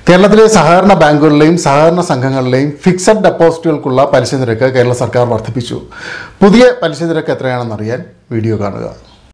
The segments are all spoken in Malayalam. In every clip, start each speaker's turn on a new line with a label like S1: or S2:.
S1: കേരളത്തിലെ സഹകരണ ബാങ്കുകളിലെയും സഹകരണ സംഘങ്ങളിലെയും ഫിക്സഡ് ഡെപ്പോസിറ്റുകൾക്കുള്ള പലിശ നിരക്ക് കേരള സർക്കാർ വർദ്ധിപ്പിച്ചു പുതിയ പലിശ നിരക്ക് എത്രയാണെന്നറിയാൻ വീഡിയോ കാണുക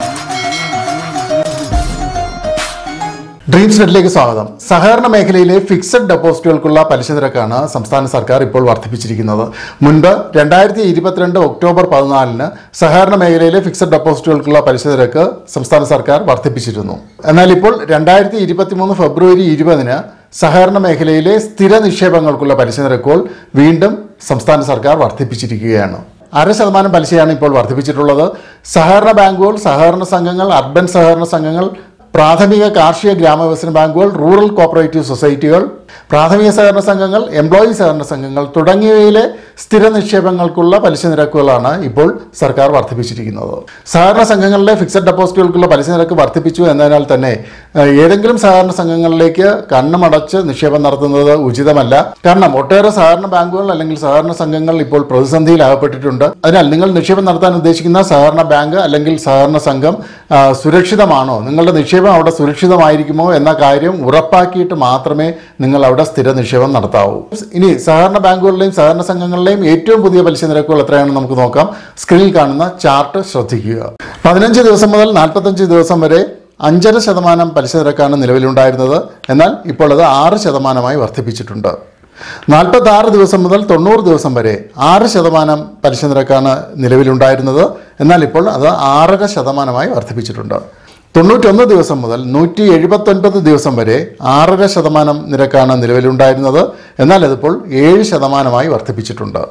S1: ഡ്രീംസ് നെറ്റിലേക്ക് സ്വാഗതം സഹകരണ മേഖലയിലെ ഫിക്സഡ് ഡെപ്പോസിറ്റുകൾക്കുള്ള പലിശ നിരക്കാണ് സംസ്ഥാന സർക്കാർ ഇപ്പോൾ വർദ്ധിപ്പിച്ചിരിക്കുന്നത് മുൻപ് രണ്ടായിരത്തി ഇരുപത്തിരണ്ട് ഒക്ടോബർ പതിനാലിന് സഹകരണ മേഖലയിലെ ഫിക്സഡ് ഡെപ്പോസിറ്റുകൾക്കുള്ള പലിശ നിരക്ക് സംസ്ഥാന സർക്കാർ വർദ്ധിപ്പിച്ചിരുന്നു എന്നാൽ ഇപ്പോൾ രണ്ടായിരത്തി ഇരുപത്തിമൂന്ന് ഫെബ്രുവരി ഇരുപതിന് സഹകരണ മേഖലയിലെ സ്ഥിര നിക്ഷേപങ്ങൾക്കുള്ള പലിശ നിരക്കുകൾ വീണ്ടും സംസ്ഥാന സർക്കാർ വർദ്ധിപ്പിച്ചിരിക്കുകയാണ് അര ശതമാനം പലിശയാണ് ഇപ്പോൾ വർദ്ധിപ്പിച്ചിട്ടുള്ളത് സഹകരണ ബാങ്കുകൾ സഹകരണ സംഘങ്ങൾ അർബൻ സഹകരണ സംഘങ്ങൾ പ്രാഥമിക കാർഷിക ഗ്രാമവികസന ബാങ്കുകൾ റൂറൽ കോപ്പറേറ്റീവ് സൊസൈറ്റികൾ പ്രാഥമിക സഹകരണ സംഘങ്ങൾ എംപ്ലോയി സഹകരണ സംഘങ്ങൾ തുടങ്ങിയവയിലെ സ്ഥിര നിക്ഷേപങ്ങൾക്കുള്ള പലിശ നിരക്കുകളാണ് ഇപ്പോൾ സർക്കാർ വർദ്ധിപ്പിച്ചിരിക്കുന്നത് സഹകരണ സംഘങ്ങളിലെ ഫിക്സഡ് ഡെപ്പോസിറ്റുകൾക്കുള്ള പലിശ നിരക്ക് വർദ്ധിപ്പിച്ചു എന്നതിനാൽ തന്നെ ഏഹ്, ഏതെങ്കിലും സഹകരണ സംഘങ്ങളിലേക്ക് കണ്ണുമടച്ച് നിക്ഷേപം നടത്തുന്നത് ഉചിതമല്ല കാരണം ഒട്ടേറെ സഹകരണ ബാങ്കുകൾ അല്ലെങ്കിൽ സഹകരണ സംഘങ്ങൾ ഇപ്പോൾ പ്രതിസന്ധിയിൽ അകപ്പെട്ടിട്ടുണ്ട് അതിനാൽ നിങ്ങൾ നിക്ഷേപം നടത്താൻ ഉദ്ദേശിക്കുന്ന സഹകരണ ബാങ്ക് അല്ലെങ്കിൽ സഹകരണ സംഘം ആ, സുരക്ഷിതമാണോ നിങ്ങളുടെ നിക്ഷേപം അവിടെ സുരക്ഷിതമായിരിക്കുമോ എന്ന കാര്യം ഉറപ്പാക്കിയിട്ട് മാത്രമേ നിങ്ങൾ അവിടെ സ്ഥിര നിക്ഷേപം നടത്താവൂ ഇനി സഹകരണ ബാങ്കുകളിലെയും സഹകരണ സംഘങ്ങളിലെയും ഏറ്റവും പുതിയ പലിശ നിരക്കുകൾ എത്രയാണെന്ന് നമുക്ക് നോക്കാം സ്ക്രീനിൽ കാണുന്ന ചാർട്ട് ശ്രദ്ധിക്കുക പതിനഞ്ച് ദിവസം മുതൽ നാൽപ്പത്തഞ്ച് ദിവസം വരെ അഞ്ചര ശതമാനം പലിശ നിരക്കാണ് നിലവിലുണ്ടായിരുന്നത് എന്നാൽ ഇപ്പോൾ അത് ആറ് ശതമാനമായി വർദ്ധിപ്പിച്ചിട്ടുണ്ട് നാൽപ്പത്തി ആറ് ദിവസം മുതൽ തൊണ്ണൂറ് ദിവസം വരെ ആറ് ശതമാനം പലിശ നിരക്കാണ് നിലവിലുണ്ടായിരുന്നത് എന്നാൽ ഇപ്പോൾ അത് ആറര ശതമാനമായി വർദ്ധിപ്പിച്ചിട്ടുണ്ട് തൊണ്ണൂറ്റൊന്ന് ദിവസം മുതൽ നൂറ്റി എഴുപത്തൊൻപത് ദിവസം വരെ ആറര ശതമാനം നിരക്കാണ് നിലവിലുണ്ടായിരുന്നത് എന്നാൽ അതിപ്പോൾ ഏഴ് ശതമാനമായി വർദ്ധിപ്പിച്ചിട്ടുണ്ട്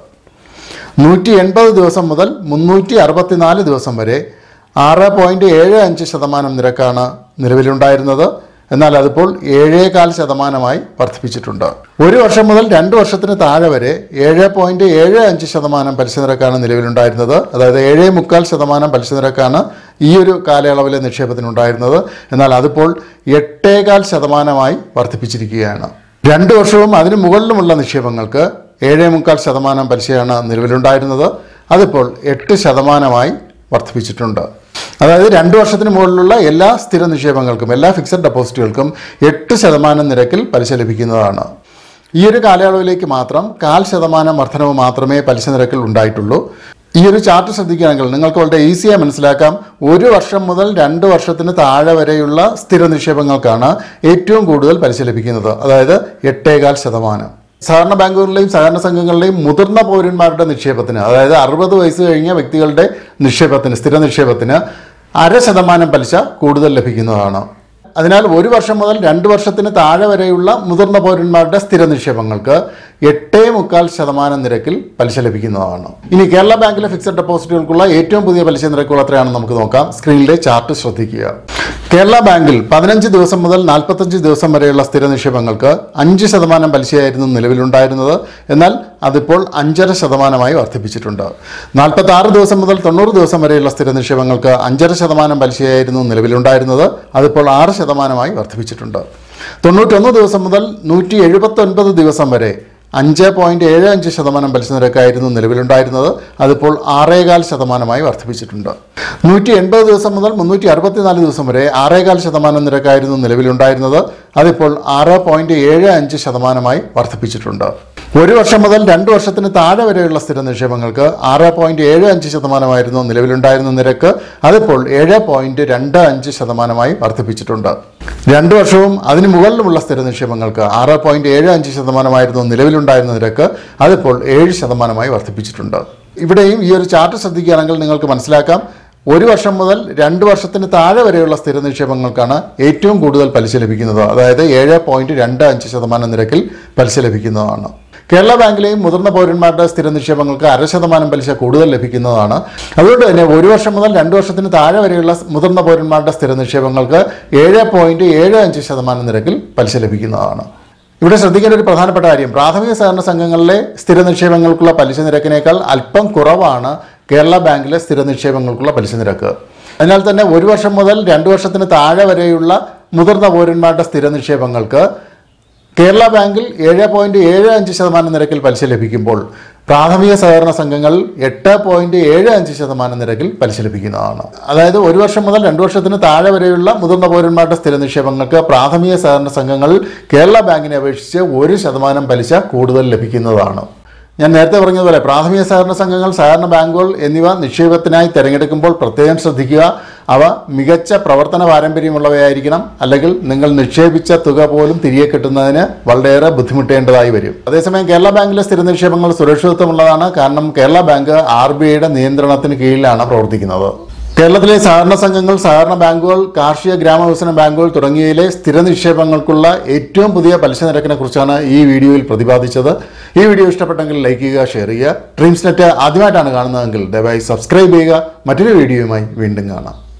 S1: നൂറ്റി എൺപത് ദിവസം മുതൽ മുന്നൂറ്റി അറുപത്തിനാല് ദിവസം വരെ ആറ് പോയിൻറ്റ് ഏഴ് അഞ്ച് ശതമാനം നിരക്കാണ് നിലവിലുണ്ടായിരുന്നത് എന്നാൽ അതിപ്പോൾ ഏഴേകാൽ ശതമാനമായി വർദ്ധിപ്പിച്ചിട്ടുണ്ട് ഒരു വർഷം മുതൽ രണ്ട് വർഷത്തിന് താഴെ വരെ ഏഴ് പോയിൻറ്റ് ഏഴ് അഞ്ച് ശതമാനം പലിശ നിരക്കാണ് നിലവിലുണ്ടായിരുന്നത് അതായത് ഏഴേ മുക്കാൽ ശതമാനം പലിശ നിരക്കാണ് ഈ ഒരു കാലയളവിലെ നിക്ഷേപത്തിനുണ്ടായിരുന്നത് എന്നാൽ അതിപ്പോൾ എട്ടേകാൽ ശതമാനമായി വർദ്ധിപ്പിച്ചിരിക്കുകയാണ് രണ്ട് വർഷവും അതിനു മുകളിലുമുള്ള നിക്ഷേപങ്ങൾക്ക് ഏഴേ മുക്കാൽ ശതമാനം പലിശയാണ് നിലവിലുണ്ടായിരുന്നത് അതിപ്പോൾ എട്ട് ശതമാനമായി വർദ്ധിപ്പിച്ചിട്ടുണ്ട് അതായത് രണ്ട് വർഷത്തിന് മുകളിലുള്ള എല്ലാ സ്ഥിര നിക്ഷേപങ്ങൾക്കും എല്ലാ ഫിക്സഡ് ഡെപ്പോസിറ്റുകൾക്കും എട്ട് ശതമാനം നിരക്കിൽ പലിശ ലഭിക്കുന്നതാണ് ഈ ഒരു കാലയളവിലേക്ക് മാത്രം കാൽ ശതമാനം വർധനവ് മാത്രമേ പലിശ നിരക്കിൽ ഉണ്ടായിട്ടുള്ളൂ ഈ ഒരു ചാർട്ട് ശ്രദ്ധിക്കുകയാണെങ്കിൽ നിങ്ങൾക്ക് വളരെ ഈസിയായി മനസ്സിലാക്കാം ഒരു വർഷം മുതൽ രണ്ട് വർഷത്തിന് താഴെ വരെയുള്ള സ്ഥിര നിക്ഷേപങ്ങൾക്കാണ് ഏറ്റവും കൂടുതൽ പലിശ ലഭിക്കുന്നത് അതായത് എട്ടേകാൽ ശതമാനം സഹകരണ ബാങ്കുകളിലെയും സഹകരണ സംഘങ്ങളിലെയും മുതിർന്ന പൗരന്മാരുടെ നിക്ഷേപത്തിന് അതായത് അറുപത് വയസ്സ് കഴിഞ്ഞ വ്യക്തികളുടെ നിക്ഷേപത്തിന് സ്ഥിര നിക്ഷേപത്തിന് അര ശതമാനം പലിശ കൂടുതൽ ലഭിക്കുന്നതാണ് അതിനാൽ ഒരു വർഷം മുതൽ രണ്ട് വർഷത്തിന് താഴെ വരെയുള്ള മുതിർന്ന പൗരന്മാരുടെ സ്ഥിര നിക്ഷേപങ്ങൾക്ക് എട്ടേ മുക്കാൽ ശതമാനം നിരക്കിൽ പലിശ ലഭിക്കുന്നതാണ് ഇനി കേരള ബാങ്കിലെ ഫിക്സഡ് ഡെപ്പോസിറ്റുകൾക്കുള്ള ഏറ്റവും പുതിയ പലിശ നിരക്കുകൾ എത്രയാണെന്ന് നമുക്ക് നോക്കാം സ്ക്രീനിലെ ചാർട്ട് ശ്രദ്ധിക്കുക കേരള ബാങ്കിൽ പതിനഞ്ച് ദിവസം മുതൽ നാൽപ്പത്തഞ്ച് ദിവസം വരെയുള്ള സ്ഥിര നിക്ഷേപങ്ങൾക്ക് അഞ്ച് ശതമാനം പലിശയായിരുന്നു നിലവിലുണ്ടായിരുന്നത് എന്നാൽ അതിപ്പോൾ അഞ്ചര ശതമാനമായി വർദ്ധിപ്പിച്ചിട്ടുണ്ട് നാൽപ്പത്തി ആറ് ദിവസം മുതൽ തൊണ്ണൂറ് ദിവസം വരെയുള്ള സ്ഥിര നിക്ഷേപങ്ങൾക്ക് അഞ്ചര ശതമാനം പലിശയായിരുന്നു നിലവിലുണ്ടായിരുന്നത് അതിപ്പോൾ ആറ് ശതമാനമായി വർദ്ധിപ്പിച്ചിട്ടുണ്ട് തൊണ്ണൂറ്റൊന്ന് ദിവസം മുതൽ നൂറ്റി എഴുപത്തൊൻപത് ദിവസം വരെ അഞ്ച് പോയിൻറ്റ് ഏഴ് അഞ്ച് ശതമാനം പലിശ നിരക്കായിരുന്നു നിലവിലുണ്ടായിരുന്നത് അതിപ്പോൾ ആറേകാൽ ശതമാനമായി വർദ്ധിപ്പിച്ചിട്ടുണ്ട് നൂറ്റി എൺപത് ദിവസം മുതൽ മുന്നൂറ്റി അറുപത്തിനാല് ദിവസം വരെ ആറേകാൽ ശതമാനം നിരക്കായിരുന്നു നിലവിലുണ്ടായിരുന്നത് അതിപ്പോൾ ആറ് പോയിൻറ്റ് ഏഴ് അഞ്ച് ശതമാനമായി വർദ്ധിപ്പിച്ചിട്ടുണ്ട് ഒരു വർഷം മുതൽ രണ്ട് വർഷത്തിന് താഴെ വരെയുള്ള സ്ഥിര നിക്ഷേപങ്ങൾക്ക് ആറ് പോയിൻറ്റ് ഏഴ് അഞ്ച് ശതമാനമായിരുന്നു നിലവിലുണ്ടായിരുന്ന നിരക്ക് അതിപ്പോൾ ഏഴ് പോയിൻറ്റ് രണ്ട് അഞ്ച് ശതമാനമായി വർദ്ധിപ്പിച്ചിട്ടുണ്ട് രണ്ട് വർഷവും അതിന് മുകളിലുമുള്ള സ്ഥിര നിക്ഷേപങ്ങൾക്ക് ആറ് പോയിൻറ്റ് ഏഴ് അഞ്ച് ശതമാനമായിരുന്നു നിലവിലുണ്ടായിരുന്ന നിരക്ക് അതിപ്പോൾ ഏഴ് ശതമാനമായി വർദ്ധിപ്പിച്ചിട്ടുണ്ട് ഇവിടെയും ഈ ഒരു ചാർട്ട് ശ്രദ്ധിക്കുകയാണെങ്കിൽ നിങ്ങൾക്ക് മനസ്സിലാക്കാം ഒരു വർഷം മുതൽ രണ്ട് വർഷത്തിന് താഴെ വരെയുള്ള സ്ഥിര നിക്ഷേപങ്ങൾക്കാണ് ഏറ്റവും കൂടുതൽ പലിശ ലഭിക്കുന്നത് അതായത് ഏഴ് പോയിൻറ്റ് രണ്ട് അഞ്ച് ശതമാനം നിരക്കിൽ പലിശ ലഭിക്കുന്നതാണ് കേരള ബാങ്കിലെയും മുതിർന്ന പൗരന്മാരുടെ സ്ഥിര നിക്ഷേപങ്ങൾക്ക് അര ശതമാനം പലിശ കൂടുതൽ ലഭിക്കുന്നതാണ് അതുകൊണ്ട് തന്നെ ഒരു വർഷം മുതൽ രണ്ട് വർഷത്തിന് താഴെ വരെയുള്ള മുതിർന്ന പൗരന്മാരുടെ സ്ഥിര നിക്ഷേപങ്ങൾക്ക് ഏഴ് പോയിൻറ്റ് ഏഴ് അഞ്ച് ശതമാനം നിരക്കിൽ പലിശ ലഭിക്കുന്നതാണ് ഇവിടെ ശ്രദ്ധിക്കേണ്ട ഒരു പ്രധാനപ്പെട്ട കാര്യം പ്രാഥമിക സഹകരണ സംഘങ്ങളിലെ സ്ഥിര നിക്ഷേപങ്ങൾക്കുള്ള പലിശ നിരക്കിനേക്കാൾ അല്പം കുറവാണ് കേരള ബാങ്കിലെ സ്ഥിര നിക്ഷേപങ്ങൾക്കുള്ള പലിശ നിരക്ക് അതിനാൽ തന്നെ ഒരു വർഷം മുതൽ രണ്ട് വർഷത്തിന് താഴെ വരെയുള്ള മുതിർന്ന പൗരന്മാരുടെ സ്ഥിര നിക്ഷേപങ്ങൾക്ക് കേരള ബാങ്കിൽ ഏഴ് പോയിന്റ് ഏഴ് അഞ്ച് ശതമാനം നിരക്കിൽ പലിശ ലഭിക്കുമ്പോൾ പ്രാഥമിക സഹകരണ സംഘങ്ങൾ എട്ട് പോയിന്റ് ഏഴ് അഞ്ച് ശതമാനം നിരക്കിൽ പലിശ ലഭിക്കുന്നതാണ് അതായത് ഒരു വർഷം മുതൽ രണ്ട് വർഷത്തിന് താഴെ വരെയുള്ള മുതിർന്ന പൗരന്മാരുടെ സ്ഥിര നിക്ഷേപങ്ങൾക്ക് പ്രാഥമിക സഹകരണ സംഘങ്ങൾ കേരള ബാങ്കിനെ അപേക്ഷിച്ച് ഒരു ശതമാനം പലിശ കൂടുതൽ ലഭിക്കുന്നതാണ് ഞാൻ നേരത്തെ പറഞ്ഞതുപോലെ പ്രാഥമിക സഹകരണ സംഘങ്ങൾ സഹകരണ ബാങ്കുകൾ എന്നിവ നിക്ഷേപത്തിനായി തിരഞ്ഞെടുക്കുമ്പോൾ പ്രത്യേകം ശ്രദ്ധിക്കുക അവ മികച്ച പ്രവർത്തന പാരമ്പര്യമുള്ളവയായിരിക്കണം അല്ലെങ്കിൽ നിങ്ങൾ നിക്ഷേപിച്ച തുക പോലും തിരികെ കിട്ടുന്നതിന് വളരെയേറെ ബുദ്ധിമുട്ടേണ്ടതായി വരും അതേസമയം കേരള ബാങ്കിലെ സ്ഥിര നിക്ഷേപങ്ങൾ സുരക്ഷിതത്വമുള്ളതാണ് കാരണം കേരള ബാങ്ക് ആർ ബി ഐയുടെ നിയന്ത്രണത്തിന് കീഴിലാണ് പ്രവർത്തിക്കുന്നത് കേരളത്തിലെ സഹകരണ സംഘങ്ങൾ സഹകരണ ബാങ്കുകൾ കാർഷിക ഗ്രാമവികസന ബാങ്കുകൾ തുടങ്ങിയവയിലെ സ്ഥിര നിക്ഷേപങ്ങൾക്കുള്ള ഏറ്റവും പുതിയ പലിശ നിരക്കിനെ കുറിച്ചാണ് ഈ വീഡിയോയിൽ പ്രതിപാദിച്ചത് ഈ വീഡിയോ ഇഷ്ടപ്പെട്ടെങ്കിൽ ലൈക്ക് ചെയ്യുക ഷെയർ ചെയ്യുക ഡ്രീംസ് നെറ്റ് ആദ്യമായിട്ടാണ് കാണുന്നതെങ്കിൽ ദയവായി സബ്സ്ക്രൈബ് ചെയ്യുക മറ്റൊരു വീഡിയോയുമായി വീണ്ടും കാണാം